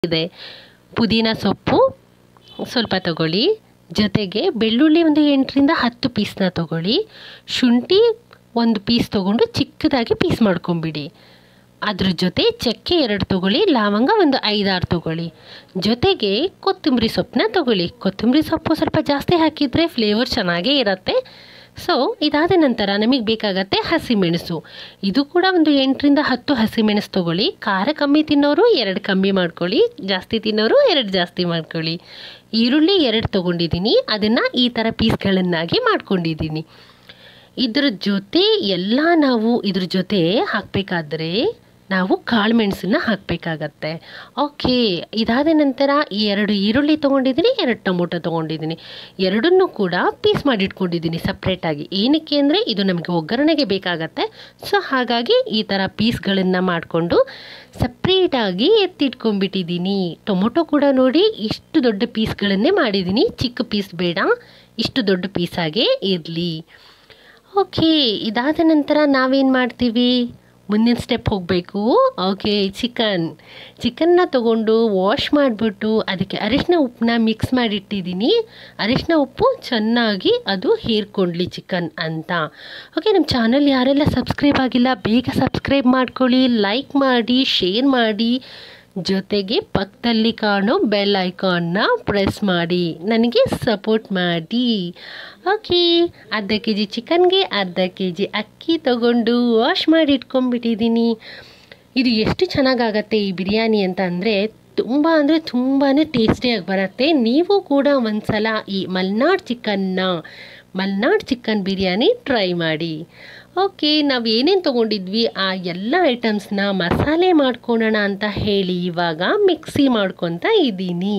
ಇದೆ ಪುದೀನ ಸೊಪ್ಪು ಸ್ವಲ್ಪ ತಗೊಳ್ಳಿ ಜೊತೆಗೆ ಬೆಳ್ಳುಳ್ಳಿ ಒಂದು ಎಂಟರಿಂದ ಹತ್ತು ಪೀಸ್ನ ತಗೊಳ್ಳಿ ಶುಂಠಿ ಒಂದು ಪೀಸ್ ತೊಗೊಂಡು ಚಿಕ್ಕದಾಗಿ ಪೀಸ್ ಮಾಡ್ಕೊಂಬಿಡಿ ಅದ್ರ ಜೊತೆ ಚಕ್ಕೆ ಎರಡು ತಗೊಳ್ಳಿ ಲವಂಗ ಒಂದು ಐದಾರು ತಗೊಳ್ಳಿ ಜೊತೆಗೆ ಕೊತ್ತಂಬರಿ ಸೊಪ್ಪನ್ನ ತಗೊಳ್ಳಿ ಕೊತ್ತಂಬರಿ ಸೊಪ್ಪು ಸ್ವಲ್ಪ ಜಾಸ್ತಿ ಹಾಕಿದರೆ ಫ್ಲೇವರ್ ಚೆನ್ನಾಗೇ ಇರುತ್ತೆ ಸೊ ಇದಾದ ನಂತರ ನಮಗೆ ಬೇಕಾಗತ್ತೆ ಹಸಿಮೆಣಸು ಇದು ಕೂಡ ಒಂದು ಎಂಟರಿಂದ ಹತ್ತು ಹಸಿಮೆಣಸು ತಗೊಳ್ಳಿ ಖಾರ ಕಮ್ಮಿ ತಿನ್ನೋರು ಎರಡು ಕಮ್ಮಿ ಮಾಡ್ಕೊಳ್ಳಿ ಜಾಸ್ತಿ ತಿನ್ನೋರು ಎರಡು ಜಾಸ್ತಿ ಮಾಡ್ಕೊಳ್ಳಿ ಈರುಳ್ಳಿ ಎರಡು ತೊಗೊಂಡಿದ್ದೀನಿ ಅದನ್ನು ಈ ಥರ ಪೀಸ್ಗಳನ್ನಾಗಿ ಮಾಡ್ಕೊಂಡಿದ್ದೀನಿ ಇದ್ರ ಜೊತೆ ಎಲ್ಲ ನಾವು ಇದ್ರ ಜೊತೆ ಹಾಕಬೇಕಾದ್ರೆ ನಾವು ಕಾಳು ಮೆಣಸನ್ನ ಹಾಕಬೇಕಾಗತ್ತೆ ಓಕೆ ಇದಾದ ನಂತರ ಈ ಎರಡು ಈರುಳ್ಳಿ ತೊಗೊಂಡಿದ್ದೀನಿ ಎರಡು ಟೊಮೊಟೊ ತೊಗೊಂಡಿದ್ದೀನಿ ಎರಡನ್ನೂ ಕೂಡ ಪೀಸ್ ಮಾಡಿ ಇಟ್ಕೊಂಡಿದ್ದೀನಿ ಸಪ್ರೇಟಾಗಿ ಏನಕ್ಕೆ ಅಂದರೆ ಇದು ನಮಗೆ ಒಗ್ಗರಣೆಗೆ ಬೇಕಾಗತ್ತೆ ಸೊ ಹಾಗಾಗಿ ಈ ಥರ ಪೀಸ್ಗಳನ್ನು ಮಾಡಿಕೊಂಡು ಸಪ್ರೇಟಾಗಿ ಎತ್ತಿಟ್ಕೊಂಡ್ಬಿಟ್ಟಿದ್ದೀನಿ ಟೊಮೊಟೊ ಕೂಡ ನೋಡಿ ಇಷ್ಟು ದೊಡ್ಡ ಪೀಸ್ಗಳನ್ನೇ ಮಾಡಿದ್ದೀನಿ ಚಿಕ್ಕ ಪೀಸ್ ಬೇಡ ಇಷ್ಟು ದೊಡ್ಡ ಪೀಸಾಗೇ ಇರಲಿ ಓಕೆ ಇದಾದ ನಂತರ ನಾವೇನು ಮಾಡ್ತೀವಿ ಮುಂದಿನ ಸ್ಟೆಪ್ ಹೋಗಬೇಕು ಓಕೆ ಚಿಕನ್ ಚಿಕನ್ನ ತಗೊಂಡು ವಾಶ್ ಮಾಡಿಬಿಟ್ಟು ಅದಕ್ಕೆ ಅರಿಶಿನ ಉಪ್ಪನ್ನ ಮಿಕ್ಸ್ ಮಾಡಿಟ್ಟಿದ್ದೀನಿ ಅರಿಶಿನ ಉಪ್ಪು ಚೆನ್ನಾಗಿ ಅದು ಹೀರ್ಕೊಂಡ್ಲಿ ಚಿಕನ್ ಅಂತ ಓಕೆ ನಮ್ಮ ಚಾನಲ್ ಯಾರೆಲ್ಲ ಸಬ್ಸ್ಕ್ರೈಬ್ ಆಗಿಲ್ಲ ಬೇಗ ಸಬ್ಸ್ಕ್ರೈಬ್ ಮಾಡ್ಕೊಳ್ಳಿ ಲೈಕ್ ಮಾಡಿ ಶೇರ್ ಮಾಡಿ ಜೊತೆಗೆ ಪಕ್ಕದಲ್ಲಿ ಕಾಣೋ ಬೆಲ್ ಐಕಾನ್ನ ಪ್ರೆಸ್ ಮಾಡಿ ನನಗೆ ಸಪೋರ್ಟ್ ಮಾಡಿ ಓಕೆ ಅರ್ಧ ಕೆ ಜಿ ಚಿಕನ್ಗೆ ಅರ್ಧ ಕೆ ಜಿ ಅಕ್ಕಿ ತಗೊಂಡು ವಾಶ್ ಮಾಡಿ ಇಟ್ಕೊಂಡ್ಬಿಟ್ಟಿದ್ದೀನಿ ಇದು ಎಷ್ಟು ಚೆನ್ನಾಗಾಗತ್ತೆ ಈ ಬಿರಿಯಾನಿ ಅಂತ ಅಂದರೆ ತುಂಬ ಅಂದರೆ ತುಂಬಾ ಟೇಸ್ಟಿಯಾಗಿ ಬರುತ್ತೆ ನೀವು ಕೂಡ ಒಂದ್ಸಲ ಈ ಮಲ್ನಾಡ್ ಚಿಕನ್ನ ಮಲ್ನಾಡ್ ಚಿಕನ್ ಬಿರಿಯಾನಿ ಟ್ರೈ ಮಾಡಿ ಓಕೆ ನಾವು ಏನೇನು ತೊಗೊಂಡಿದ್ವಿ ಆ ಎಲ್ಲ ಐಟಮ್ಸ್ನ ಮಸಾಲೆ ಮಾಡ್ಕೊಳ್ಳೋಣ ಅಂತ ಹೇಳಿ ಇವಾಗ ಮಿಕ್ಸಿ ಮಾಡ್ಕೊತಾ ಇದ್ದೀನಿ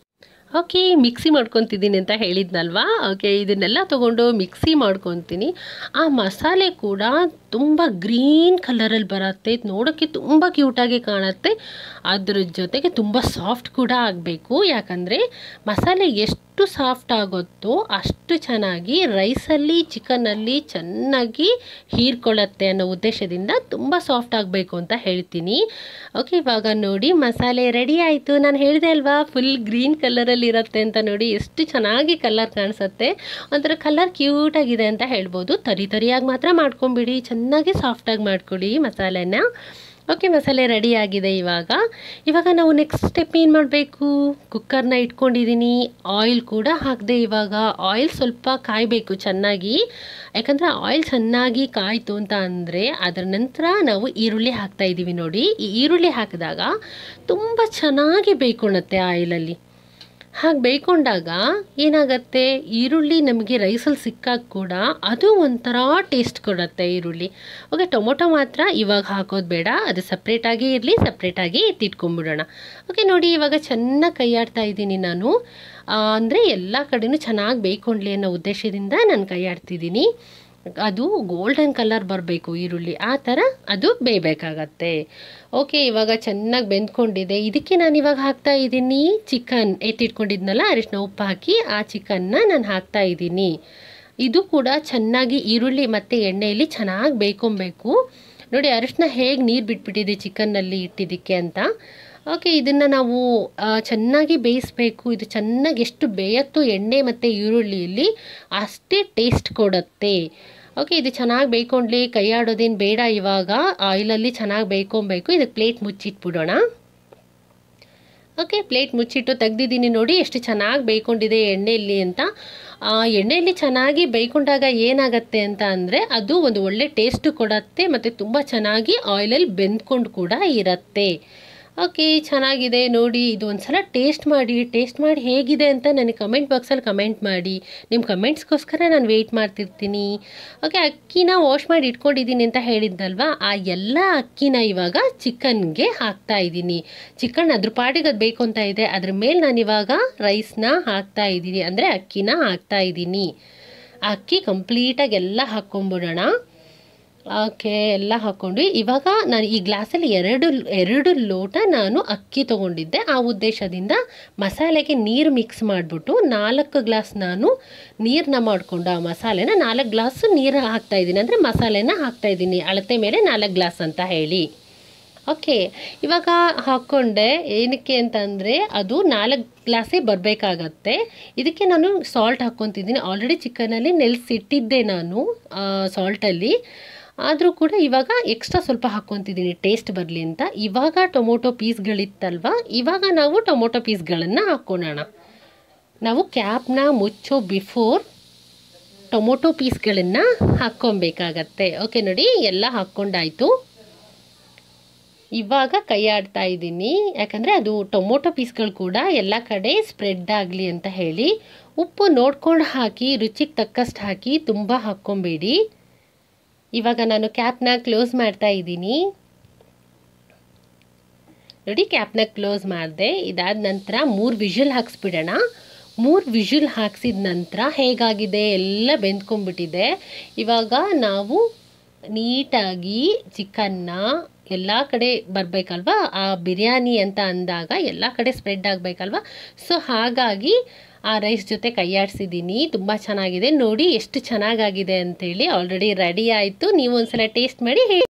ಓಕೆ ಮಿಕ್ಸಿ ಮಾಡ್ಕೊತಿದ್ದೀನಿ ಅಂತ ಹೇಳಿದ್ನಲ್ವಾ ಓಕೆ ಇದನ್ನೆಲ್ಲ ತೊಗೊಂಡು ಮಿಕ್ಸಿ ಮಾಡ್ಕೊತೀನಿ ಆ ಮಸಾಲೆ ಕೂಡ ತುಂಬ ಗ್ರೀನ್ ಕಲರಲ್ಲಿ ಬರುತ್ತೆ ನೋಡೋಕ್ಕೆ ತುಂಬ ಕ್ಯೂಟಾಗಿ ಕಾಣುತ್ತೆ ಅದ್ರ ಜೊತೆಗೆ ತುಂಬ ಸಾಫ್ಟ್ ಕೂಡ ಆಗಬೇಕು ಯಾಕಂದರೆ ಮಸಾಲೆ ಎಷ್ಟು ಸಾಫ್ಟ್ ಆಗುತ್ತೋ ಅಷ್ಟು ಚೆನ್ನಾಗಿ ರೈಸಲ್ಲಿ ಚಿಕನಲ್ಲಿ ಚೆನ್ನಾಗಿ ಹೀರ್ಕೊಳ್ಳುತ್ತೆ ಅನ್ನೋ ಉದ್ದೇಶದಿಂದ ತುಂಬ ಸಾಫ್ಟ್ ಆಗಬೇಕು ಅಂತ ಹೇಳ್ತೀನಿ ಓಕೆ ಇವಾಗ ನೋಡಿ ಮಸಾಲೆ ರೆಡಿ ಆಯಿತು ನಾನು ಹೇಳಿದೆ ಅಲ್ವಾ ಫುಲ್ ಗ್ರೀನ್ ಕಲರಲ್ಲಿ ಇರುತ್ತೆ ಅಂತ ನೋಡಿ ಎಷ್ಟು ಚೆನ್ನಾಗಿ ಕಲರ್ ಕಾಣಿಸುತ್ತೆ ಒಂಥರ ಕಲರ್ ಕ್ಯೂಟಾಗಿದೆ ಅಂತ ಹೇಳ್ಬೋದು ತರಿ ತರಿಯಾಗಿ ಮಾತ್ರ ಮಾಡ್ಕೊಂಬಿಡಿ ಚೆನ್ನಾಗಿ ಸಾಫ್ಟಾಗಿ ಮಾಡ್ಕೊಳ್ಳಿ ಮಸಾಲೆನ ಓಕೆ ಮಸಾಲೆ ರೆಡಿ ಆಗಿದೆ ಇವಾಗ ಇವಾಗ ನಾವು ನೆಕ್ಸ್ಟ್ ಸ್ಟೆಪ್ ಏನು ಮಾಡಬೇಕು ಕುಕ್ಕರ್ನ ಇಟ್ಕೊಂಡಿದ್ದೀನಿ ಆಯಿಲ್ ಕೂಡ ಹಾಕಿದೆ ಇವಾಗ ಆಯಿಲ್ ಸ್ವಲ್ಪ ಕಾಯಬೇಕು ಚೆನ್ನಾಗಿ ಯಾಕಂದರೆ ಆಯಿಲ್ ಚೆನ್ನಾಗಿ ಕಾಯ್ತು ಅಂತ ಅಂದರೆ ಅದರ ನಂತರ ನಾವು ಈರುಳ್ಳಿ ಹಾಕ್ತಾ ಇದ್ದೀವಿ ನೋಡಿ ಈ ಈರುಳ್ಳಿ ಹಾಕಿದಾಗ ತುಂಬ ಚೆನ್ನಾಗಿ ಬೇಯ್ಕೊಳುತ್ತೆ ಆಯಿಲಲ್ಲಿ ಹಾಗೆ ಬೇಯ್ಕೊಂಡಾಗ ಏನಾಗತ್ತೆ ಈರುಳ್ಳಿ ನಮಗೆ ರೈಸಲ್ಲಿ ಸಿಕ್ಕಾಗ ಕೂಡ ಅದು ಒಂಥರ ಟೇಸ್ಟ್ ಕೊಡುತ್ತೆ ಈರುಳ್ಳಿ ಓಕೆ ಟೊಮೊಟೊ ಮಾತ್ರ ಇವಾಗ ಹಾಕೋದು ಬೇಡ ಅದು ಸಪ್ರೇಟಾಗಿ ಇರಲಿ ಸಪ್ರೇಟಾಗಿ ಎತ್ತಿಟ್ಕೊಂಡ್ಬಿಡೋಣ ಓಕೆ ನೋಡಿ ಇವಾಗ ಚೆನ್ನಾಗಿ ಕೈಯಾಡ್ತಾ ಇದ್ದೀನಿ ನಾನು ಅಂದರೆ ಎಲ್ಲ ಕಡೆನೂ ಚೆನ್ನಾಗಿ ಬೇಯ್ಕೊಂಡ್ಲಿ ಅನ್ನೋ ಉದ್ದೇಶದಿಂದ ನಾನು ಕೈಯಾಡ್ತಿದ್ದೀನಿ ಅದು ಗೋಲ್ಡನ್ ಕಲರ್ ಬರಬೇಕು ಈರುಳ್ಳಿ ಆ ಥರ ಅದು ಬೇಯಬೇಕಾಗತ್ತೆ ಓಕೆ ಇವಾಗ ಚೆನ್ನಾಗಿ ಬೆಂದ್ಕೊಂಡಿದೆ ಇದಕ್ಕೆ ನಾನು ಇವಾಗ ಹಾಕ್ತಾ ಇದ್ದೀನಿ ಚಿಕನ್ ಎತ್ತಿಟ್ಕೊಂಡಿದ್ನಲ್ಲ ಅರಿಶಿನ ಉಪ್ಪು ಹಾಕಿ ಆ ಚಿಕನ್ನ ನಾನು ಹಾಕ್ತಾ ಇದ್ದೀನಿ ಇದು ಕೂಡ ಚೆನ್ನಾಗಿ ಈರುಳ್ಳಿ ಮತ್ತು ಎಣ್ಣೆಯಲ್ಲಿ ಚೆನ್ನಾಗಿ ಬೇಯ್ಕೊಬೇಕು ನೋಡಿ ಅರಿಶಿನ ಹೇಗೆ ನೀರು ಬಿಟ್ಬಿಟ್ಟಿದೆ ಚಿಕನ್ನಲ್ಲಿ ಇಟ್ಟಿದ್ದಕ್ಕೆ ಅಂತ ಓಕೆ ಇದನ್ನು ನಾವು ಚೆನ್ನಾಗಿ ಬೇಯಿಸಬೇಕು ಇದು ಚೆನ್ನಾಗಿ ಎಷ್ಟು ಬೇಯತ್ತೋ ಎಣ್ಣೆ ಮತ್ತು ಈರುಳ್ಳಿಯಲ್ಲಿ ಅಷ್ಟೇ ಟೇಸ್ಟ್ ಕೊಡುತ್ತೆ ಓಕೆ ಇದು ಚೆನ್ನಾಗಿ ಬೇಯ್ಕೊಂಡ್ಲಿ ಕೈ ಆಡೋದೇನು ಬೇಡ ಇವಾಗ ಆಯಿಲಲ್ಲಿ ಚೆನ್ನಾಗಿ ಬೇಯ್ಕೊಬೇಕು ಇದಕ್ಕೆ ಪ್ಲೇಟ್ ಮುಚ್ಚಿಟ್ಬಿಡೋಣ ಓಕೆ ಪ್ಲೇಟ್ ಮುಚ್ಚಿಟ್ಟು ತೆಗ್ದಿದ್ದೀನಿ ನೋಡಿ ಎಷ್ಟು ಚೆನ್ನಾಗಿ ಬೇಯ್ಕೊಂಡಿದೆ ಎಣ್ಣೆಯಲ್ಲಿ ಅಂತ ಎಣ್ಣೆಯಲ್ಲಿ ಚೆನ್ನಾಗಿ ಬೇಯ್ಕೊಂಡಾಗ ಏನಾಗತ್ತೆ ಅಂತ ಅಂದರೆ ಅದು ಒಂದು ಒಳ್ಳೆ ಟೇಸ್ಟು ಕೊಡತ್ತೆ ಮತ್ತು ತುಂಬ ಚೆನ್ನಾಗಿ ಆಯಿಲಲ್ಲಿ ಬೆಂದ್ಕೊಂಡು ಕೂಡ ಇರುತ್ತೆ ಓಕೆ ಚೆನ್ನಾಗಿದೆ ನೋಡಿ ಇದು ಒಂದು ಸಲ ಟೇಸ್ಟ್ ಮಾಡಿ ಟೇಸ್ಟ್ ಮಾಡಿ ಹೇಗಿದೆ ಅಂತ ನನಗೆ ಕಮೆಂಟ್ ಬಾಕ್ಸಲ್ಲಿ ಕಮೆಂಟ್ ಮಾಡಿ ನಿಮ್ಮ ಕಮೆಂಟ್ಸ್ಗೋಸ್ಕರ ನಾನು ವೆಯ್ಟ್ ಮಾಡ್ತಿರ್ತೀನಿ ಓಕೆ ಅಕ್ಕಿನ ವಾಶ್ ಮಾಡಿ ಇಟ್ಕೊಂಡಿದ್ದೀನಿ ಅಂತ ಹೇಳಿದ್ನಲ್ವಾ ಆ ಎಲ್ಲ ಅಕ್ಕಿನ ಇವಾಗ ಚಿಕನ್ಗೆ ಹಾಕ್ತಾ ಇದ್ದೀನಿ ಚಿಕನ್ ಅದ್ರ ಪಾಟಿಗೆ ಅದು ಬೇಕು ಅಂತ ಇದೆ ಅದ್ರ ಮೇಲೆ ನಾನು ಇವಾಗ ರೈಸ್ನ ಹಾಕ್ತಾ ಇದ್ದೀನಿ ಅಂದರೆ ಅಕ್ಕಿನ ಹಾಕ್ತಾ ಇದ್ದೀನಿ ಅಕ್ಕಿ ಕಂಪ್ಲೀಟಾಗಿ ಎಲ್ಲ ಹಾಕ್ಕೊಂಬಿಡೋಣ ಓಕೆ ಎಲ್ಲ ಹಾಕ್ಕೊಂಡು ಇವಾಗ ನಾನು ಈ ಗ್ಲಾಸಲ್ಲಿ ಎರಡು ಎರಡು ಲೋಟ ನಾನು ಅಕ್ಕಿ ತೊಗೊಂಡಿದ್ದೆ ಆ ಉದ್ದೇಶದಿಂದ ಮಸಾಲೆಗೆ ನೀರು ಮಿಕ್ಸ್ ಮಾಡಿಬಿಟ್ಟು ನಾಲ್ಕು ಗ್ಲಾಸ್ ನಾನು ನೀರನ್ನ ಮಾಡಿಕೊಂಡು ಆ ಮಸಾಲೆನ ನಾಲ್ಕು ಗ್ಲಾಸ್ ನೀರು ಹಾಕ್ತಾಯಿದ್ದೀನಿ ಅಂದರೆ ಮಸಾಲೆನ ಹಾಕ್ತಾಯಿದ್ದೀನಿ ಅಳತೆ ಮೇಲೆ ನಾಲ್ಕು ಗ್ಲಾಸ್ ಅಂತ ಹೇಳಿ ಓಕೆ ಇವಾಗ ಹಾಕ್ಕೊಂಡೆ ಏನಕ್ಕೆ ಅಂತಂದರೆ ಅದು ನಾಲ್ಕು ಗ್ಲಾಸೇ ಬರಬೇಕಾಗತ್ತೆ ಇದಕ್ಕೆ ನಾನು ಸಾಲ್ಟ್ ಹಾಕ್ಕೊತಿದ್ದೀನಿ ಆಲ್ರೆಡಿ ಚಿಕನಲ್ಲಿ ನೆಲೆಸಿಟ್ಟಿದ್ದೆ ನಾನು ಸಾಲ್ಟಲ್ಲಿ ಆದರೂ ಕೂಡ ಇವಾಗ ಎಕ್ಸ್ಟ್ರಾ ಸ್ವಲ್ಪ ಹಾಕ್ಕೊತಿದ್ದೀನಿ ಟೇಸ್ಟ್ ಬರಲಿ ಅಂತ ಇವಾಗ ಟೊಮೊಟೊ ಪೀಸ್ಗಳಿತ್ತಲ್ವ ಇವಾಗ ನಾವು ಟೊಮೊಟೊ ಪೀಸ್ಗಳನ್ನು ಹಾಕ್ಕೊಳ್ಳೋಣ ನಾವು ಕ್ಯಾಪ್ನ ಮುಚ್ಚೋ ಬಿಫೋರ್ ಟೊಮೊಟೊ ಪೀಸ್ಗಳನ್ನು ಹಾಕ್ಕೊಬೇಕಾಗತ್ತೆ ಓಕೆ ನೋಡಿ ಎಲ್ಲ ಹಾಕ್ಕೊಂಡಾಯಿತು ಇವಾಗ ಕೈ ಆಡ್ತಾ ಇದ್ದೀನಿ ಯಾಕಂದರೆ ಅದು ಟೊಮೊಟೊ ಪೀಸ್ಗಳು ಕೂಡ ಎಲ್ಲ ಕಡೆ ಸ್ಪ್ರೆಡ್ ಆಗಲಿ ಅಂತ ಹೇಳಿ ಉಪ್ಪು ನೋಡ್ಕೊಂಡು ಹಾಕಿ ರುಚಿಗೆ ತಕ್ಕಷ್ಟು ಹಾಕಿ ತುಂಬ ಹಾಕ್ಕೊಬೇಡಿ ಇವಾಗ ನಾನು ಕ್ಯಾಪ್ನ ಕ್ಲೋಸ್ ಮಾಡ್ತಾ ಇದ್ದೀನಿ ನೋಡಿ ಕ್ಯಾಪ್ನ ಕ್ಲೋಸ್ ಮಾಡಿದೆ ಇದಾದ ನಂತರ ಮೂರು ವಿಷಲ್ ಹಾಕ್ಸ್ಬಿಡೋಣ ಮೂರು ವಿಷಲ್ ಹಾಕ್ಸಿದ ನಂತರ ಹೇಗಾಗಿದೆ ಎಲ್ಲ ಬೆಂದ್ಕೊಂಡ್ಬಿಟ್ಟಿದೆ ಇವಾಗ ನಾವು ನೀಟಾಗಿ ಚಿಕನ್ನ ಎಲ್ಲ ಕಡೆ ಬರಬೇಕಲ್ವಾ ಆ ಬಿರಿಯಾನಿ ಅಂತ ಅಂದಾಗ ಎಲ್ಲ ಕಡೆ ಸ್ಪ್ರೆಡ್ ಆಗಬೇಕಲ್ವ ಸೊ ಹಾಗಾಗಿ ಆ ರೈಸ್ ಜೊತೆ ಕೈಯಾಡಿಸಿದ್ದೀನಿ ತುಂಬ ಚೆನ್ನಾಗಿದೆ ನೋಡಿ ಎಷ್ಟು ಚೆನ್ನಾಗಾಗಿದೆ ಅಂತೇಳಿ ಆಲ್ರೆಡಿ ರೆಡಿ ಆಯಿತು ನೀವು ಒಂದ್ಸಲ ಟೇಸ್ಟ್ ಮಾಡಿ ಹೇಳಿ